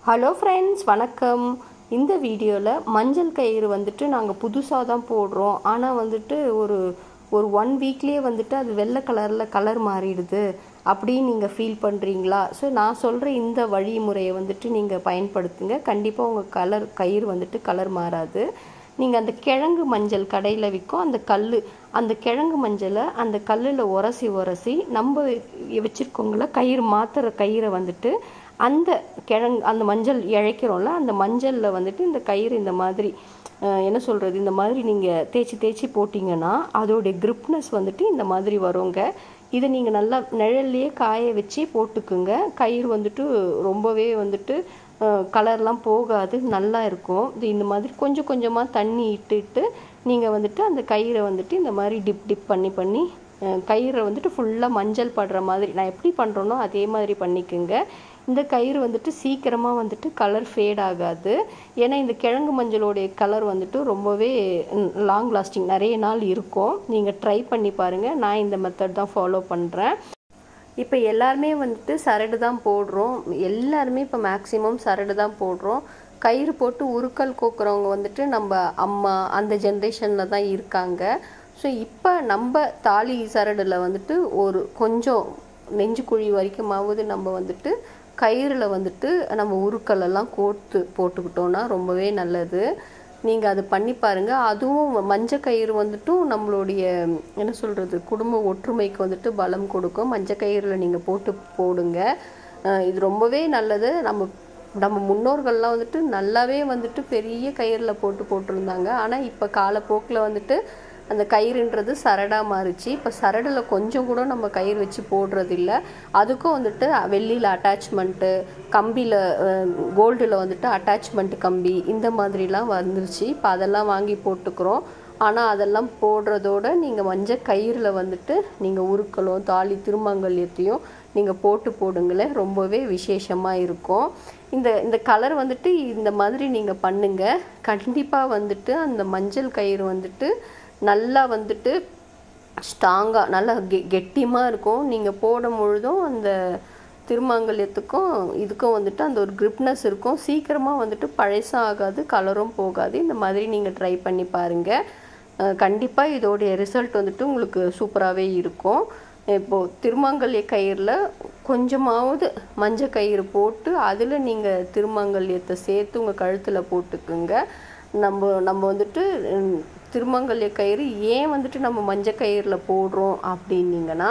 hello friends வணக்கம் இந்த வீடியோவில் மஞ்சள் கயிறு வந்துட்டு நாங்கள் புதுசாக தான் போடுறோம் ஆனால் வந்துட்டு ஒரு ஒரு ஒன் வீக்லேயே வந்துட்டு அது வெள்ளை கலரில் கலர் மாறிடுது அப்படின்னு நீங்கள் ஃபீல் பண்ணுறீங்களா ஸோ நான் சொல்கிற இந்த வழிமுறையை வந்துட்டு நீங்கள் பயன்படுத்துங்க கண்டிப்பாக உங்கள் கலர் கயிறு வந்துட்டு கலர் மாறாது நீங்கள் அந்த கிழங்கு மஞ்சள் கடையில் விற்கும் அந்த கல் அந்த கிழங்கு மஞ்சளை அந்த கல்லில் உரசி உரசி நம்ம வச்சுருக்கோங்கள கயிறு மாற்றுற கயிறை வந்துட்டு அந்த கிழங்கு அந்த மஞ்சள் இழைக்கிறோம்ல அந்த மஞ்சளில் வந்துட்டு இந்த கயிறு இந்த மாதிரி அஹ், என்ன சொல்கிறது இந்த மாதிரி நீங்கள் தேய்ச்சி தேய்ச்சி போட்டிங்கன்னா அதோடைய gripness வந்துட்டு இந்த மாதிரி வருங்க இதை நீங்கள் நல்லா நிழல்லையே காய வச்சு போட்டுக்குங்க கயிறு வந்துட்டு ரொம்பவே வந்துட்டு கலர்லாம் போகாது நல்லா இருக்கும் இது இந்த மாதிரி கொஞ்சம் கொஞ்சமாக தண்ணி இட்டுட்டு நீங்கள் வந்துட்டு அந்த கயிறை வந்துட்டு இந்த மாதிரி டிப் டிப் பண்ணி பண்ணி அஹ், கயிறை வந்துட்டு ஃபுல்லாக மஞ்சள் படுற மாதிரி நான் எப்படி பண்ணுறேனோ அதே மாதிரி பண்ணிக்கோங்க இந்த கயிறு வந்துட்டு சீக்கிரமாக வந்துட்டு கலர் ஃபேட் ஆகாது ஏன்னா இந்த கிழங்கு மஞ்சளோடைய கலர் வந்துட்டு ரொம்பவே லாங் லாஸ்டிங் நிறைய நாள் இருக்கும் நீங்கள் ட்ரை பண்ணி பாருங்கள் நான் இந்த மெத்தட் தான் ஃபாலோ பண்ணுறேன் இப்போ எல்லாருமே வந்துட்டு சரடு தான் போடுறோம் எல்லாருமே இப்போ மேக்ஸிமம் சரடு தான் போடுறோம் கயிறு போட்டு உருக்கல் கோக்குறவங்க வந்துட்டு நம்ம அம்மா அந்த ஜென்ரேஷனில் தான் இருக்காங்க ஸோ இப்போ நம்ம தாலி சரடில் வந்துட்டு ஒரு கொஞ்சம் நெஞ்சு குழி வரைக்குமாவது நம்ம வந்துட்டு கயிறில் வந்துட்டு நம்ம உருக்கலெல்லாம் கோர்த்து போட்டுக்கிட்டோன்னா ரொம்பவே நல்லது நீங்கள் அது பண்ணி பாருங்கள் அதுவும் மஞ்சள் கயிறு வந்துட்டும் நம்மளுடைய என்ன சொல்கிறது குடும்ப ஒற்றுமைக்கு வந்துட்டு பலம் கொடுக்கும் மஞ்சள் கயிறில் நீங்கள் போட்டு போடுங்க அஹ் இது ரொம்பவே நல்லது நம்ம நம்ம முன்னோர்கள்லாம் வந்துட்டு நல்லாவே வந்துட்டு பெரிய கயிறில் போட்டு போட்டிருந்தாங்க ஆனால் இப்போ காலப்போக்கில் வந்துட்டு அந்த கயிறுன்றது சரடாக மாறிச்சு இப்போ சரடில் கொஞ்சம் கூட நம்ம கயிறு வச்சு போடுறதில்ல அதுக்கும் வந்துட்டு வெள்ளியில் அட்டாச்மெண்ட்டு கம்பியில் கோல்டில் வந்துட்டு அட்டாச்மெண்ட் கம்பி இந்த மாதிரிலாம் வந்துருச்சு இப்போ அதெல்லாம் வாங்கி போட்டுக்கிறோம் ஆனால் அதெல்லாம் போடுறதோட நீங்கள் மஞ்சள் கயிறில் வந்துட்டு நீங்கள் உருக்களும் தாலி திருமங்கல்யத்தையும் நீங்கள் போட்டு போடுங்களேன் ரொம்பவே விசேஷமாக இருக்கும் இந்த இந்த கலர் வந்துட்டு இந்த மாதிரி நீங்கள் பண்ணுங்கள் கண்டிப்பாக வந்துட்டு அந்த மஞ்சள் கயிறு வந்துட்டு நல்லா வந்துட்டு ஸ்ட்ராங்காக நல்லா கெ கெட்டியமாக இருக்கும் நீங்கள் போடும் பொழுதும் அந்த திருமாங்கல்யத்துக்கும் இதுக்கும் வந்துட்டு அந்த ஒரு gripness இருக்கும் சீக்கிரமாக வந்துட்டு பழசாக ஆகாது கலரும் போகாது இந்த மாதிரி நீங்கள் ட்ரை பண்ணி பாருங்கள் கண்டிப்பாக இதோடைய ரிசல்ட் வந்துட்டு உங்களுக்கு சூப்பராகவே இருக்கும் இப்போது திருமாங்கல்ய கயிறில் கொஞ்சமாவது மஞ்சள் கயிறு போட்டு அதில் நீங்கள் திருமாங்கல்யத்தை சேர்த்து உங்கள் கழுத்தில் போட்டுக்குங்க நம்ம நம்ம வந்துட்டு ம், திருமாங்கல்ய கயிறு ஏன் வந்துட்டு நம்ம மஞ்சள் கயிறில் போடுறோம் அப்படின்னீங்கன்னா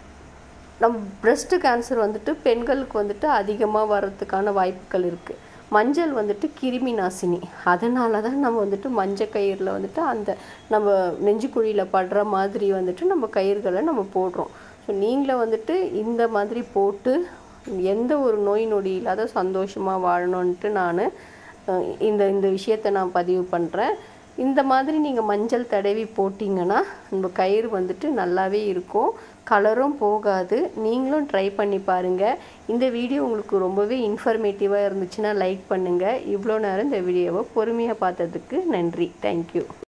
நம்ம பிரஸ்ட் கேன்சர் வந்துட்டு பெண்களுக்கு வந்துட்டு அதிகமாக வர்றதுக்கான வாய்ப்புகள் இருக்குது மஞ்சள் வந்துட்டு கிருமி நாசினி அதனால தான் நம்ம வந்துட்டு மஞ்சள் கயிறில் வந்துட்டு அந்த நம்ம நெஞ்சுக்குழியில் படுற மாதிரி வந்துட்டு நம்ம கயிறுகளை நம்ம போடுறோம் ஸோ நீங்களும் வந்துட்டு இந்த மாதிரி போட்டு எந்த ஒரு நோய் நொடி இல்லாத சந்தோஷமாக வாழணுன்ட்டு நான் இந்த இந்த விஷயத்தை நான் பதிவு பண்ணுறேன் இந்த மாதிரி நீங்கள் மஞ்சள் தடவி போட்டிங்கன்னா நம்ம கயிறு வந்துட்டு நல்லாவே இருக்கும் கலரும் போகாது நீங்களும் ட்ரை பண்ணி பாருங்கள் இந்த வீடியோ உங்களுக்கு ரொம்பவே இன்ஃபர்மேட்டிவாக இருந்துச்சுன்னா லைக் பண்ணுங்கள் இவ்வளோ நேரம் இந்த வீடியோவை பொறுமையாக பார்த்ததுக்கு நன்றி தேங்க்யூ